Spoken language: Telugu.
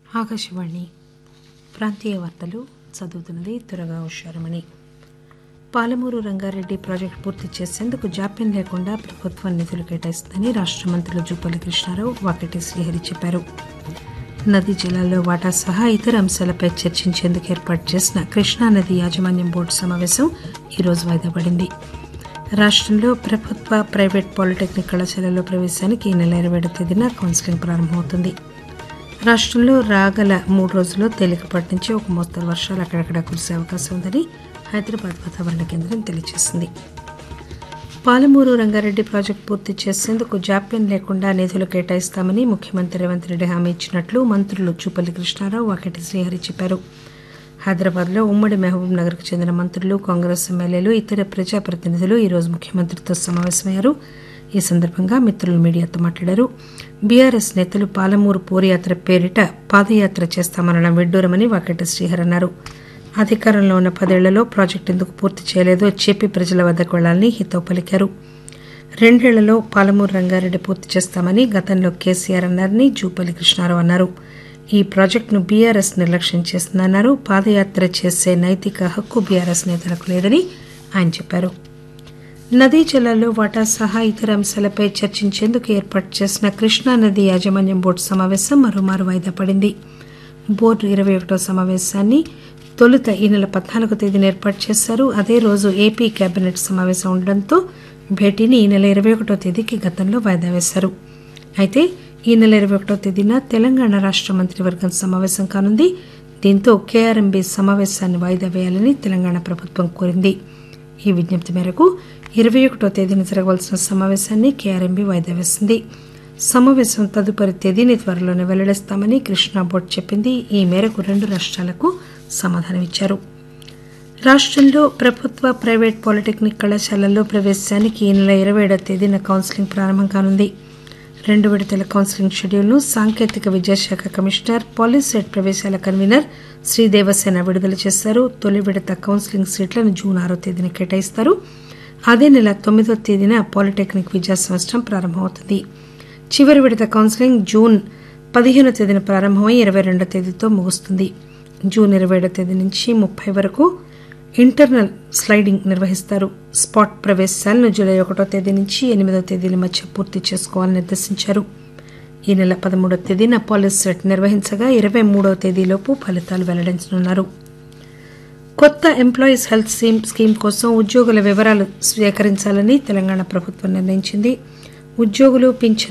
ఆకాశవాణి ప్రాంతీయ వార్తలు చదువుతున్నది త్వరగా హుషారమణి పాలమూరు రంగారెడ్డి ప్రాజెక్టు పూర్తి చేసేందుకు జాప్యం లేకుండా ప్రభుత్వం నిధులు కేటాయిస్తుందని రాష్ట మంత్రులు జూపల్లి కృష్ణారావు వాకటి శ్రీహరి చెప్పారు నదీ జలాల్లో వాటా సహా ఇతర అంశాలపై చర్చించేందుకు ఏర్పాటు చేసిన కృష్ణానది యాజమాన్యం బోర్డు సమావేశం ఈరోజు వాయిదా పడింది రాష్టంలో ప్రభుత్వ ప్రైవేట్ పాలిటెక్నిక్ కళాశాలలో ప్రవేశానికి ఈ నెల ఇరవై ఏడు తేదీన కౌన్సిలింగ్ ప్రారంభమవుతుంది రాష్టంలో రాగల మూడు రోజుల్లో తేలికపాటి నుంచి ఒక మోస్తరు వర్షాలు అక్కడక్కడ కురిసే అవకాశం ఉందని హైదరాబాద్ వాతావరణ కేంద్రం తెలియజేసింది పాలమూరు రంగారెడ్డి ప్రాజెక్టు పూర్తి చేసేందుకు జాప్యం లేకుండా నిధులు కేటాయిస్తామని ముఖ్యమంత్రి రేవంత్ రెడ్డి హామీ ఇచ్చినట్లు మంత్రులు చూపల్లి కృష్ణారావు వాకటి శ్రీహరి చెప్పారు హైదరాబాద్లో ఉమ్మడి మహబూబ్ నగర్కు చెందిన మంత్రులు కాంగ్రెస్ ఎమ్మెల్యేలు ఇతర ప్రజాప్రతినిధులు ఈరోజు ముఖ్యమంత్రితో సమావేశమయ్యారు ఈ సందర్భంగా మిత్రులు మీడియాతో మాట్లాడారు బీఆర్ఎస్ నేతలు పాలమూరు పోరుయాత్ర పేరిట పాదయాత్ర చేస్తామనడం విడ్డూరమని వాకటి శ్రీహర్ అన్నారు అధికారంలో ఉన్న పదేళ్లలో ప్రాజెక్టు ఎందుకు పూర్తి చేయలేదో చెప్పి ప్రజల వద్దకు వెళ్లాలని హితవు పలికారు రెండేళ్లలో పాలమూరు రంగారెడ్డి పూర్తి చేస్తామని గతంలో కేసీఆర్ అన్నారని జూపల్లి కృష్ణారావు అన్నారు ఈ ప్రాజెక్టును బీఆర్ఎస్ నిర్లక్ష్యం చేస్తుందన్నారు పాదయాత్ర చేసే నైతిక హక్కు బీఆర్ఎస్ నేతలకు లేదని ఆయన చెప్పారు నదీ జలాల్లో వాటా సహా ఇతర అంశాలపై చర్చించేందుకు ఏర్పాటు చేసిన కృష్ణా నది యాజమాన్యం బోర్డు సమావేశం మరోమారు వాయిదా పడింది బోర్డు ఇరవై ఒకటో సమావేశాన్ని తొలుత ఈ నెల పద్నాలుగో తేదీన ఏర్పాటు చేశారు అదే రోజు ఏపీ కేబినెట్ సమావేశం ఉండడంతో భేటీని ఈ నెల ఇరవై ఒకటో తేదీకి గతంలో వాయిదా వేశారు అయితే ఈ నెల ఇరవై ఒకటో తేదీన తెలంగాణ రాష్ట మంత్రివర్గం సమావేశం కానుంది దీంతో కేఆర్ఎంబీ సమావేశాన్ని వాయిదా వేయాలని తెలంగాణ ప్రభుత్వం కోరింది ఈ విజ్ఞప్తి మేరకు ఇరవై ఒకటో తేదీన జరగవలసిన సమావేశాన్ని కేఆర్ఎంబీ వాయిదా వేసింది సమావేశం తదుపరి తేదీని త్వరలోనే వెల్లడిస్తామని కృష్ణా బోర్డు చెప్పింది ఈ మేరకు రెండు రాష్ట్రాలకు సమాధానమిచ్చారు రాష్టంలో ప్రభుత్వ ప్రైవేట్ పాలిటెక్నిక్ కళాశాలల్లో ప్రవేశానికి ఈ నెల ఇరవై ఏడవ తేదీన కౌన్సిలింగ్ ప్రారంభం కానుంది రెండు విడతల కౌన్సిలింగ్ షెడ్యూల్ను సాంకేతిక విద్యాశాఖ కమిషనర్ పాలిసెట్ ప్రవేశాల కన్వీనర్ శ్రీదేవసేన విడుదల చేశారు తొలి విడత కౌన్సిలింగ్ సీట్లను జూన్ ఆరో తేదీన కేటాయిస్తారు అదే నెల తొమ్మిదో తేదీన పాలిటెక్నిక్ విద్యా సంవత్సరం ప్రారంభమవుతుంది చివరి విడత కౌన్సిలింగ్ జూన్ పదిహేనో తేదీన ప్రారంభమై ఇరవై రెండో తేదీతో ముగుస్తుంది జూన్ ఇరవై ఏడో తేదీ నుంచి ముప్పై వరకు ఇంటర్నల్ స్లైడింగ్ నిర్వహిస్తారు స్పాట్ ప్రవేశాలను జూలై ఒకటో తేదీ నుంచి ఎనిమిదో తేదీల మధ్య పూర్తి చేసుకోవాలని నిర్దేశించారు ఈ నెల పదమూడో తేదీన పాలిస్ సెట్ నిర్వహించగా ఇరవై మూడవ తేదీలోపు ఫలితాలు వెల్లడించనున్నారు కొత్త ఎంప్లాయీస్ హెల్త్ స్కీమ్ కోసం ఉద్యోగుల వివరాలు స్వీకరించాలని తెలంగాణ ప్రభుత్వం నిర్ణయించింది ఉద్యోగులు పింఛన్